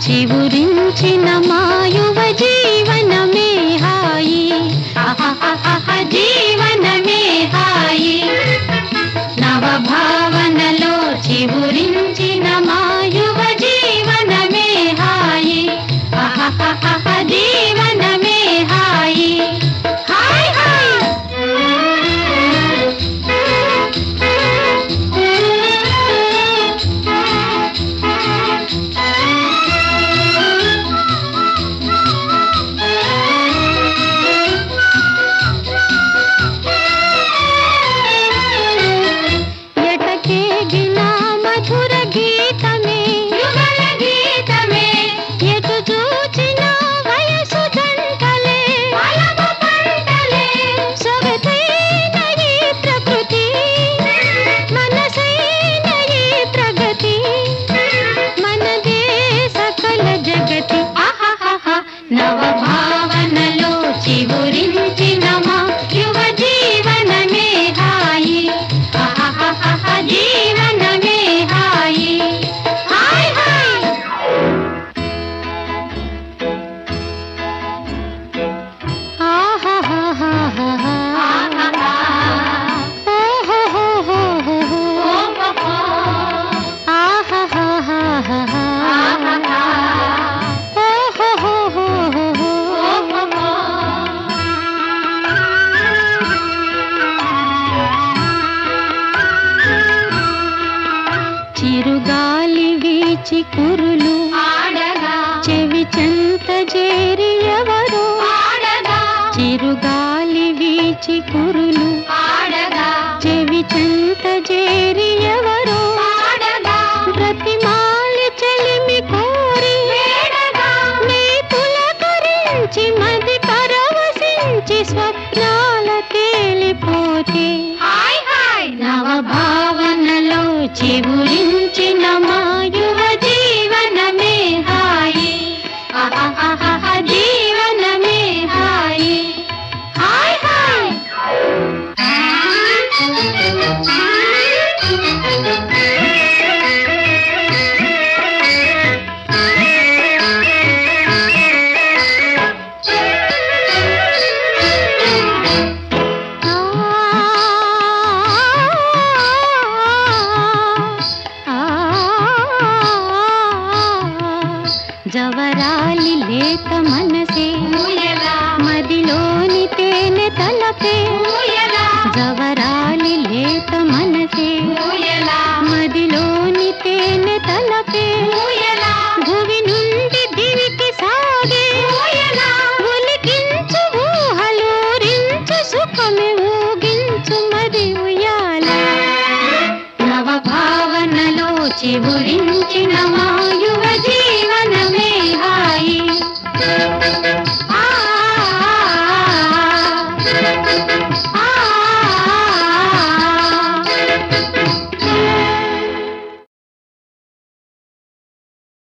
చివురించిన మాయువ జీవనమే హాయి అహహహహ జీవనమే హాయి నవ భావనలో చివురించిన మాయువ జీవనమే హాయి అహహహహ జీవనమే hi hi ఎటకేగిన మధుర గీతమే యుగల గీతమే ఎటు చూచిన వయసు జంటలే వలపు పంటలే సొగసైన ఈ ప్రకృతి మనసైన ఈ ప్రగతి మనదే సకల జగతి ఆహాహా నవ భావనలో చివురించిన మా యువ జీవనమే హాయి ఆహాహా జీవనమే హాయి హాయ్ హాయ్ చిరుగాలి వీచి కురులు ఆడగా చెవి చెంత చేరి ఎవరు ఆడగా చిరుగాలి వీచి కురులు ఆడగా చెవి చెంత చేరి ఎవరు ఆడగా ప్రతిమాలి చెలిమి కోరి వేడగా నీ పులకరించి మది పరవశించి స్వప్నాల తేలిపోతే హాయ్ హాయ్ నవ భావనలో చిగురించిన మా యువ జీవనమే హాయి అహహహహ జీవనమే హాయి హాయ్ హాయ్ జవరాలి లేత మనసే ఊయలా మదిలోని తేనె తలపే ఊయలా జవరాలి లేత మనసే ఊయలా మదిలోని తేనె తలపే ఊయలా భువి నుండి దివికి సాగే ఊయలా ఒలికించు ఊహలూరించు సుఖమే ఊగించు మరి ఉయ్యాల నవ భావనలో చివురించు